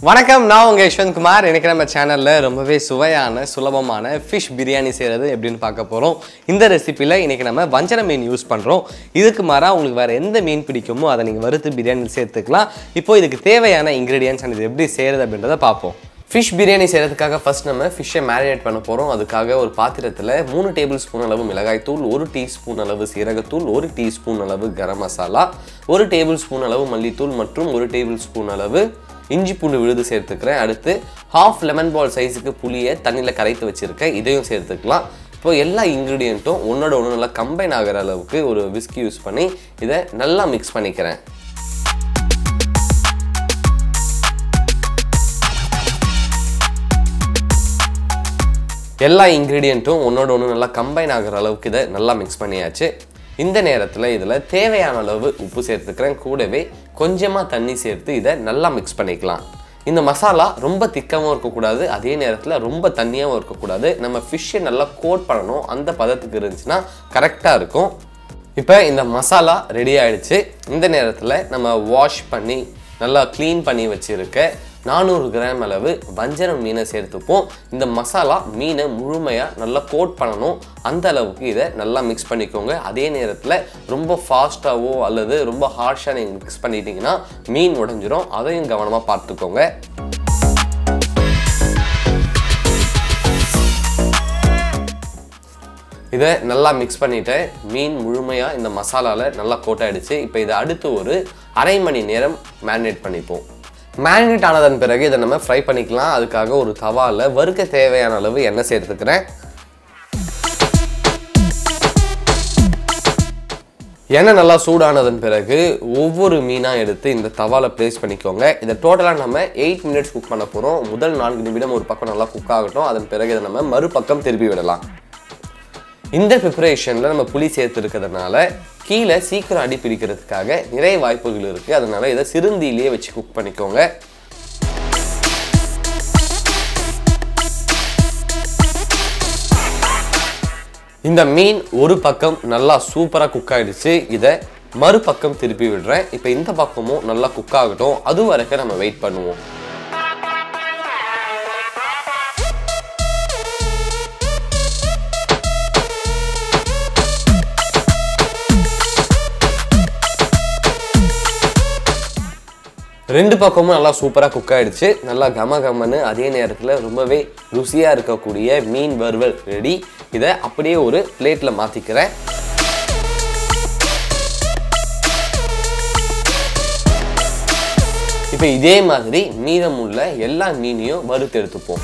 வணக்கம் நான் உங்கள் யஷ்வந்த்குமார் இன்னைக்கு நம்ம சேனலில் ரொம்பவே சுவையான சுலபமான ஃபிஷ் பிரியாணி செய்கிறது எப்படின்னு பார்க்க போகிறோம் இந்த ரெசிப்பியில் இன்றைக்கி நம்ம வஞ்சர மீன் யூஸ் பண்ணுறோம் இதுக்கு மாறாக உங்களுக்கு வேறு எந்த மீன் பிடிக்குமோ அதை நீங்கள் வறுத்து பிரியாணி சேர்த்துக்கலாம் இப்போ இதுக்கு தேவையான இன்க்ரீடியன்ஸ் அண்ட் இது எப்படி செய்கிறது அப்படின்றத பார்ப்போம் ஃபிஷ் பிரியாணி செய்கிறதுக்காக ஃபர்ஸ்ட் நம்ம ஃபிஷ்ஷை மேரினேட் பண்ண போகிறோம் அதுக்காக ஒரு பாத்திரத்தில் மூணு டேபிள் ஸ்பூன் அளவு மிளகாய்த்தூள் ஒரு டீஸ்பூன் அளவு சீரகத்தூள் ஒரு டீஸ்பூன் அளவு கரம் மசாலா ஒரு டேபிள் ஸ்பூன் அளவு மல்லித்தூள் மற்றும் ஒரு டேபிள் ஸ்பூன் அளவு இஞ்சி பூண்டு விழுது சேர்த்துக்கிறேன் அடுத்து ஹாஃப் லெமன் பால் சைஸுக்கு புளியை தண்ணியில் கரைத்து வச்சுருக்கேன் இதையும் சேர்த்துக்கலாம் இப்போ எல்லா இன்க்ரீடியண்ட்டும் ஒன்றோட ஒன்று நல்லா கம்பைன் ஆகிற அளவுக்கு ஒரு விஸ்கி யூஸ் பண்ணி இதை நல்லா மிக்ஸ் பண்ணிக்கிறேன் எல்லா இன்க்ரீடியண்ட்டும் ஒன்றோட ஒன்று நல்லா கம்பைன் ஆகிற அளவுக்கு இதை நல்லா மிக்ஸ் பண்ணியாச்சு இந்த நேரத்தில் இதில் தேவையான அளவு உப்பு சேர்த்துக்கிறேன் கூடவே கொஞ்சமாக தண்ணி சேர்த்து இதை நல்லா மிக்ஸ் பண்ணிக்கலாம் இந்த மசாலா ரொம்ப திக்காகவும் இருக்கக்கூடாது அதே நேரத்தில் ரொம்ப தண்ணியாகவும் இருக்கக்கூடாது நம்ம ஃபிஷ்ஷை நல்லா கோட் பண்ணணும் அந்த பதத்துக்கு இருந்துச்சுன்னா கரெக்டாக இருக்கும் இப்போ இந்த மசாலா ரெடி ஆயிடுச்சு இந்த நேரத்தில் நம்ம வாஷ் பண்ணி நல்லா க்ளீன் பண்ணி வச்சுருக்க நானூறு கிராம் அளவு வஞ்சரம் மீனை சேர்த்துப்போம் இந்த மசாலா மீனை முழுமையாக நல்லா கோட் பண்ணணும் அந்த அளவுக்கு இதை நல்லா மிக்ஸ் பண்ணிக்கோங்க அதே நேரத்தில் ரொம்ப ஃபாஸ்ட்டாகவோ அல்லது ரொம்ப ஹார்ஷாக நீங்கள் மிக்ஸ் பண்ணிட்டீங்கன்னா மீன் உடைஞ்சிரும் அதையும் கவனமாக பார்த்துக்கோங்க இதை நல்லா மிக்ஸ் பண்ணிவிட்டு மீன் முழுமையாக இந்த மசாலாவில் நல்லா கோட்டாயிடுச்சு இப்போ இதை அடுத்து ஒரு அரை மணி நேரம் மேரினேட் பண்ணிப்போம் மேரினேட் ஆனதன் பிறகு இதை நம்ம ஃப்ரை பண்ணிக்கலாம் அதுக்காக ஒரு தவாவில் வறுக்க தேவையான அளவு எண்ணெய் சேர்த்துக்கிறேன் எண்ணெய் நல்லா சூடானதன் பிறகு ஒவ்வொரு மீனாக எடுத்து இந்த தவாவில் ப்ளேஸ் பண்ணிக்கோங்க இதை டோட்டலாக நம்ம எயிட் மினிட்ஸ் குக் பண்ண போகிறோம் முதல் நான்கு நிமிடம் ஒரு பக்கம் நல்லா குக் ஆகட்டும் அதன் பிறகு இதை நம்ம மறுபக்கம் திருப்பி விடலாம் இந்த ப்ரிப்பரேஷனில் நம்ம புளி சேர்த்துருக்கிறதுனால கீழே சீக்கிரம் அடி பிடிக்கிறதுக்காக நிறைய வாய்ப்புகள் இருக்குது அதனால் இதை சிறுந்தியிலேயே வச்சு குக் பண்ணிக்கோங்க இந்த மீன் ஒரு பக்கம் நல்லா சூப்பராக குக் ஆகிடுச்சு இதை மறுபக்கம் திருப்பி விடுறேன் இப்போ இந்த பக்கமும் நல்லா குக் ஆகட்டும் அது வரைக்கும் நம்ம வெயிட் பண்ணுவோம் ரெண்டு பக்கமும் நல்லா சூப்பராக குக் ஆகிடுச்சு நல்லா கம கமன்னு அதே நேரத்தில் ரொம்பவே ருசியாக இருக்கக்கூடிய மீன் வறுவல் ரெடி இதை அப்படியே ஒரு பிளேட்டில் மாற்றிக்கிறேன் இப்போ இதே மாதிரி மீதமுள்ள எல்லா மீனையும் வறுத்து எடுத்துப்போம்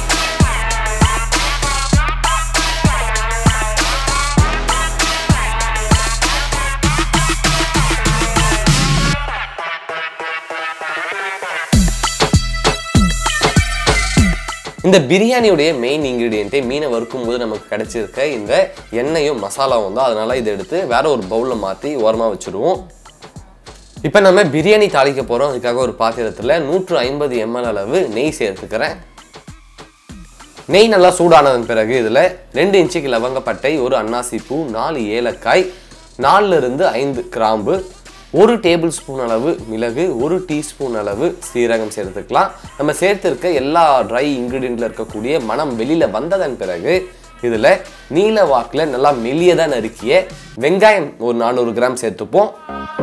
இந்த பிரியாணியுடைய மெயின் இன்க்ரீடியண்ட்டே மீனை வறுக்கும் போது நமக்கு கிடைச்சிருக்க இந்த எண்ணெயும் மசாலாவும் தான் அதனால இதை எடுத்து வேற ஒரு பவுலில் மாற்றி ஓரமாக வச்சுருவோம் இப்போ நம்ம பிரியாணி தாளிக்க போகிறோம் அதுக்காக ஒரு பாத்திரத்தில் நூற்று ஐம்பது எம்எல் அளவு நெய் சேர்த்துக்கிறேன் நெய் நல்லா சூடானதன் பிறகு இதில் ரெண்டு இன்ச்சுக்கு லவங்கப்பட்டை ஒரு அன்னாசி பூ நாலு ஏலக்காய் நாலுல இருந்து ஐந்து கிராம்பு ஒரு டேபிள் ஸ்பூன் அளவு மிளகு ஒரு டீஸ்பூன் அளவு சீரகம் சேர்த்துக்கலாம் நம்ம சேர்த்துருக்க எல்லா ட்ரை இன்க்ரீடியண்ட்டில் இருக்கக்கூடிய மனம் வெளியில் வந்ததன் பிறகு இதில் நீல வாக்கில் நல்லா மெல்லியதாக நறுக்கிய வெங்காயம் ஒரு நானூறு கிராம் சேர்த்துப்போம்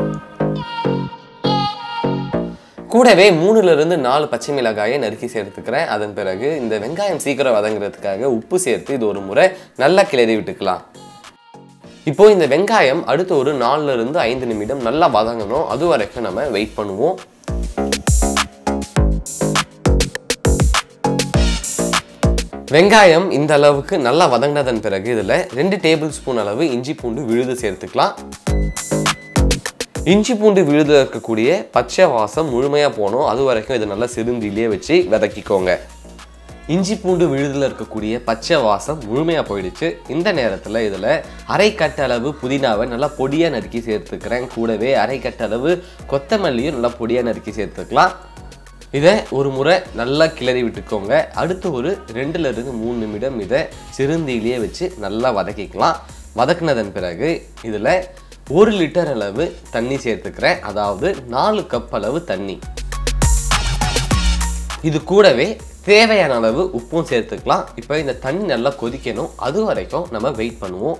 கூடவே மூணுல இருந்து நாலு பச்சை மிளகாயை நறுக்கி சேர்த்துக்கிறேன் அதன் பிறகு இந்த வெங்காயம் சீக்கிரம் வதங்குறதுக்காக உப்பு சேர்த்து இது ஒரு முறை நல்லா கிளறி விட்டுக்கலாம் இப்போ இந்த வெங்காயம் அடுத்து ஒரு நாலுல இருந்து ஐந்து நிமிடம் நல்லா வதங்கணும் அது வரைக்கும் நம்ம வெயிட் பண்ணுவோம் வெங்காயம் இந்த அளவுக்கு நல்லா வதங்கினதன் பிறகு இதில் ரெண்டு டேபிள் ஸ்பூன் அளவு இஞ்சி பூண்டு விழுது சேர்த்துக்கலாம் இஞ்சி பூண்டு விழுது இருக்கக்கூடிய பச்சை வாசம் முழுமையாக போகணும் அது வரைக்கும் இதை நல்லா சிறுந்திலேயே வச்சு வதக்கிக்கோங்க இஞ்சி பூண்டு விழுதில் இருக்கக்கூடிய பச்சை வாசம் முழுமையாக போயிடுச்சு இந்த நேரத்தில் இதில் அரை கட்ட அளவு புதினாவை நல்லா பொடியாக நறுக்கி சேர்த்துக்கிறேன் கூடவே அரை கட்ட அளவு கொத்தமல்லியும் நல்லா பொடியாக நறுக்கி சேர்த்துக்கலாம் இதை ஒரு முறை நல்லா கிளறி விட்டுக்கோங்க அடுத்து ஒரு ரெண்டுல இருந்து மூணு நிமிடம் இதை சிறுந்தியிலேயே வச்சு நல்லா வதக்கிக்கலாம் வதக்குனதன் பிறகு இதில் ஒரு லிட்டர் அளவு தண்ணி சேர்த்துக்கிறேன் அதாவது நாலு கப் அளவு தண்ணி இது கூடவே தேவையான அளவு உப்பும் சேர்த்துக்கலாம் இப்போ இந்த தண்ணி நல்லா கொதிக்கணும் அது வரைக்கும் நம்ம வெயிட் பண்ணுவோம்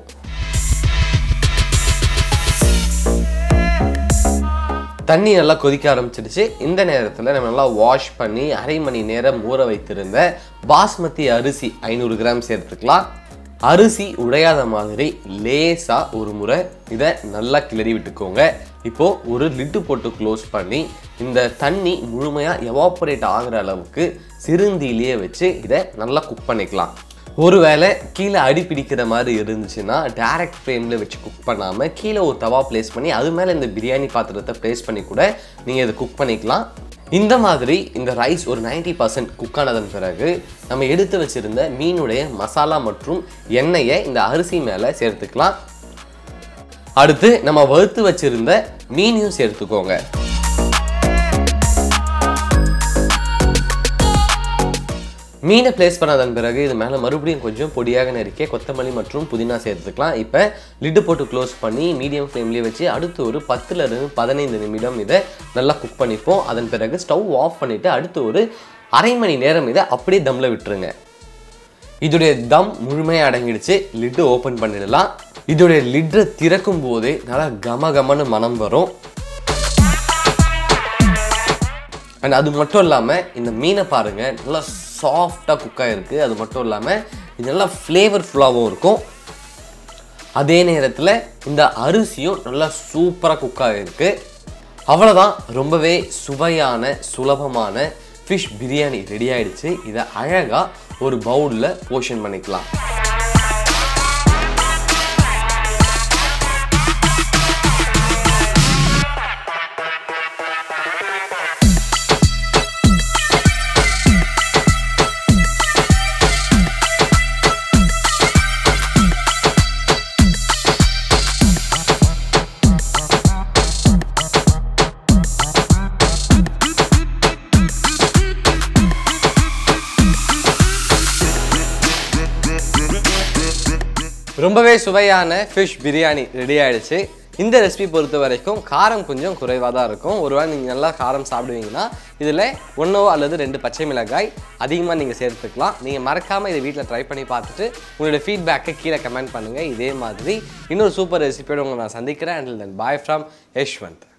தண்ணி நல்லா கொதிக்க ஆரம்பிச்சிடுச்சு இந்த நேரத்தில் நம்ம நல்லா வாஷ் பண்ணி அரை மணி நேரம் ஊற வைத்திருந்த பாஸ்மதி அரிசி ஐநூறு கிராம் சேர்த்துக்கலாம் அரிசி உடையாத மாதிரி லேசா ஒரு முறை இதை நல்லா கிளறி விட்டுக்கோங்க இப்போ ஒரு லிட்டு போட்டு க்ளோஸ் பண்ணி இந்த தண்ணி முழுமையாக எவாப்பரேட் ஆகிற அளவுக்கு சிறுந்தியிலேயே வச்சு இதை நல்லா குக் பண்ணிக்கலாம் ஒருவேளை கீழே அடி பிடிக்கிற மாதிரி இருந்துச்சுன்னா டைரக்ட் ஃப்ளேமில் வச்சு குக் பண்ணாமல் கீழே ஒரு தவா ப்ளேஸ் பண்ணி அது மேலே இந்த பிரியாணி பாத்திரத்தை ப்ளேஸ் பண்ணி கூட நீங்கள் இதை குக் பண்ணிக்கலாம் இந்த மாதிரி இந்த ரைஸ் ஒரு 90% பர்சன்ட் குக் ஆனதன் பிறகு நம்ம எடுத்து வச்சிருந்த மீனுடைய மசாலா மற்றும் எண்ணெயை இந்த அரிசி மேலே சேர்த்துக்கலாம் அடுத்து நம்ம வறுத்து வச்சிருந்த மீனையும் சேர்த்துக்கோங்க மீனை பிளேஸ் பண்ணதன் பிறகு இது மேலே மறுபடியும் கொஞ்சம் பொடியாக நறுக்கிய கொத்தமல்லி மற்றும் புதினா சேர்த்துக்கலாம் இப்போ லிட்டு போட்டு க்ளோஸ் பண்ணி மீடியம் ஃப்ளேம்லேயே வச்சு அடுத்து ஒரு பத்துலேருந்து பதினைந்து நிமிடம் இதை நல்லா குக் பண்ணிப்போம் அதன் பிறகு ஸ்டவ் ஆஃப் பண்ணிவிட்டு அடுத்து ஒரு அரை மணி நேரம் இதை அப்படியே தம்மில் விட்டுருங்க இதோடைய தம் முழுமையாக அடங்கிடுச்சு லிட்டு ஓப்பன் பண்ணிடலாம் இதோடைய லிட்டை திறக்கும் போதே நல்லா கம கமன்னு மனம் வரும் அண்ட் அது மட்டும் இல்லாமல் இந்த மீனை பாருங்கள் நல்லா சாஃப்டாக குக் ஆகிருக்கு அது மட்டும் இல்லாமல் இது நல்லா ஃப்ளேவர்ஃபுல்லாகவும் இருக்கும் அதே நேரத்தில் இந்த அரிசியும் நல்லா சூப்பராக குக் ஆகிருக்கு அவ்வளோதான் ரொம்பவே சுவையான சுலபமான ஃபிஷ் பிரியாணி ரெடி ஆயிடுச்சு இதை அழகாக ஒரு பவுலில் போர்ஷன் பண்ணிக்கலாம் ரொம்பவே சுவையான ஃபிஷ் பிரியாணி ரெடி ஆயிடுச்சு இந்த ரெசிபி பொறுத்த வரைக்கும் காரம் கொஞ்சம் குறைவாக தான் இருக்கும் ஒருவேளை நீங்கள் நல்லா காரம் சாப்பிடுவீங்கன்னா இதில் ஒன்றோ அல்லது ரெண்டு பச்சை மிளகாய் அதிகமாக நீங்கள் சேர்த்துக்கலாம் நீங்கள் மறக்காமல் இதை வீட்டில் ட்ரை பண்ணி பார்த்துட்டு உங்களுடைய ஃபீட்பேக்கை கீழே கமெண்ட் பண்ணுங்கள் இதே மாதிரி இன்னொரு சூப்பர் ரெசிபியோட உங்களை நான் சந்திக்கிறேன் and then bye from Yashwant